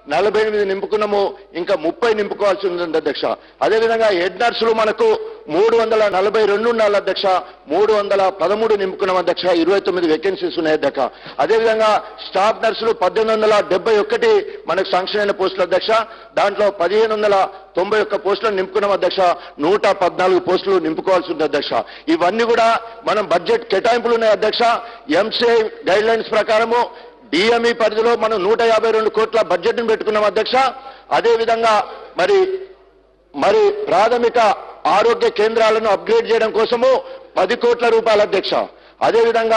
నలభై ఎనిమిది నింపుకున్నాము ఇంకా ముప్పై నింపుకోవాల్సి ఉంది అధ్యక్ష అదేవిధంగా హెడ్ నర్సులు మనకు మూడు వందల నలభై రెండు ఉండాలి అధ్యక్ష మూడు వందల పదమూడు నింపుకున్నాం అధ్యక్ష ఇరవై తొమ్మిది వేకెన్సీస్ ఉన్నాయి అధ్యక్ష అదేవిధంగా స్టాఫ్ నర్సులు పద్దెనిమిది వందల డెబ్బై ఒకటి మనకు శాంక్షన్ అయిన పోస్టులు అధ్యక్ష దాంట్లో పదిహేను వందల తొంభై ఒక్క పోస్టులను నింపుకున్నాం అధ్యక్ష నూట పద్నాలుగు పోస్టులు నింపుకోవాల్సి ఉంది అధ్యక్ష ఇవన్నీ కూడా మనం బడ్జెట్ కేటాయింపులు ఉన్నాయి అధ్యక్ష ఎంసీఐ గైడ్ లైన్స్ ప్రకారము డిఎంఈ పరిధిలో మనం నూట యాభై రెండు కోట్ల బడ్జెట్ ను పెట్టుకున్నాం అధ్యక్ష అదేవిధంగా మరి మరి ప్రాథమిక ఆరోగ్య కేంద్రాలను అప్గ్రేడ్ చేయడం కోసము పది కోట్ల రూపాయల అధ్యక్ష అదేవిధంగా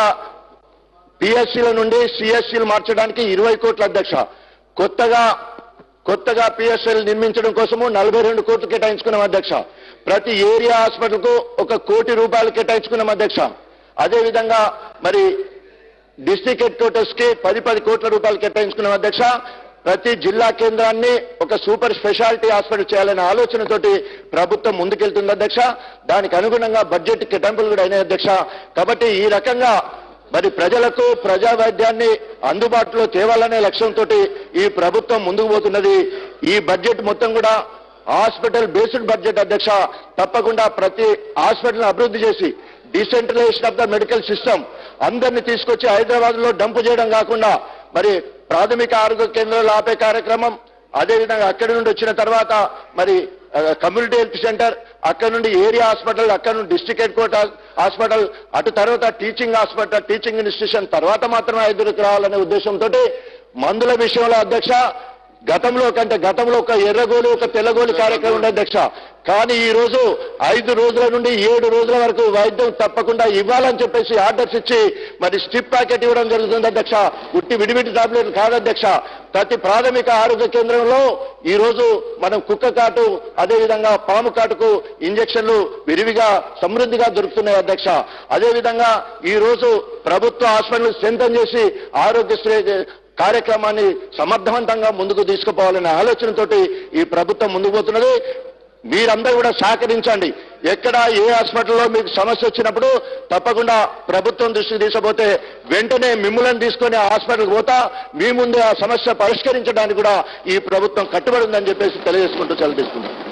పిఎస్సీల నుండి సిఎస్సీలు మార్చడానికి ఇరవై కోట్ల అధ్యక్ష కొత్తగా కొత్తగా పిఎస్ఎల్ నిర్మించడం కోసము నలభై రెండు కోట్లు కేటాయించుకున్నాం అధ్యక్ష ప్రతి ఏరియా హాస్పిటల్ కు ఒక కోటి రూపాయలు కేటాయించుకున్నాం అధ్యక్ష అదేవిధంగా మరి డిస్టిక్ హెడ్ క్వార్టర్స్ కి పది పది కోట్ల రూపాయలు కేటాయించుకున్నాం అధ్యక్ష ప్రతి జిల్లా కేంద్రాన్ని ఒక సూపర్ స్పెషాలిటీ హాస్పిటల్ చేయాలనే ఆలోచనతోటి ప్రభుత్వం ముందుకెళ్తుంది అధ్యక్ష దానికి అనుగుణంగా బడ్జెట్ కేటాయింపులు కూడా అయినాయి అధ్యక్ష కాబట్టి ఈ రకంగా మరి ప్రజలకు ప్రజా వైద్యాన్ని అందుబాటులో తేవాలనే లక్ష్యంతో ఈ ప్రభుత్వం ముందుకు పోతున్నది ఈ బడ్జెట్ మొత్తం కూడా హాస్పిటల్ బేస్డ్ బడ్జెట్ అధ్యక్ష తప్పకుండా ప్రతి హాస్పిటల్ అభివృద్ధి చేసి decentralisation of the medical system అందరిని తీసుకొచ్చి హైదరాబాద్ లో డంపు చేయడం కాకుండా మరి ప్రాథమిక ఆరోగ్య కేంద్రాలు ఆపే కార్యక్రమం అదేవిధంగా అక్కడి నుండి వచ్చిన తర్వాత మరి ఆ, కమ్యూనిటీ హెల్త్ సెంటర్ అక్కడ నుండి ఏరియా హాస్పిటల్ అక్కడ నుండి డిస్ట్రిక్ట్ హెడ్ క్వార్టర్ హాస్పిటల్ అటు తర్వాత టీచింగ్ హాస్పిటల్ టీచింగ్ ఇన్స్టిట్యూషన్ తర్వాత మాత్రమే ఐదుగురికి రావాలనే ఉద్దేశంతో మందుల విషయంలో అధ్యక్ష గతంలో కంటే గతంలో ఒక ఎర్రగోలు ఒక తెల్లగోలు కార్యక్రమం ఉండే అధ్యక్ష కానీ ఈ రోజు ఐదు రోజుల నుండి ఏడు రోజుల వరకు వైద్యం తప్పకుండా ఇవ్వాలని చెప్పేసి ఆర్డర్స్ ఇచ్చి మరి స్టిప్ ప్యాకెట్ ఇవ్వడం జరుగుతుంది అధ్యక్ష ఉట్టి విడివిడి టాబ్లెట్ కాదు అధ్యక్ష ప్రతి ప్రాథమిక ఆరోగ్య కేంద్రంలో ఈ రోజు మనం కుక్క కాటు అదేవిధంగా పాము కాటుకు ఇంజక్షన్లు విరివిగా సమృద్ధిగా దొరుకుతున్నాయి అధ్యక్ష అదేవిధంగా ఈ రోజు ప్రభుత్వ హాస్పిటల్ స్ట్రెంథన్ చేసి ఆరోగ్యశ్రీ కార్యక్రమాన్ని సమర్థవంతంగా ముందుకు తీసుకుపోవాలనే ఆలోచనతోటి ఈ ప్రభుత్వం ముందుకు పోతున్నది మీరందరూ కూడా సహకరించండి ఎక్కడ ఏ హాస్పిటల్లో మీకు సమస్య వచ్చినప్పుడు తప్పకుండా ప్రభుత్వం దృష్టికి తీసుకుపోతే వెంటనే మిమ్మల్ని తీసుకొని ఆ హాస్పిటల్కి పోతా మీ ముందే ఆ సమస్య పరిష్కరించడానికి కూడా ఈ ప్రభుత్వం కట్టుబడి ఉందని చెప్పేసి తెలియజేసుకుంటూ చదివిస్తున్నాం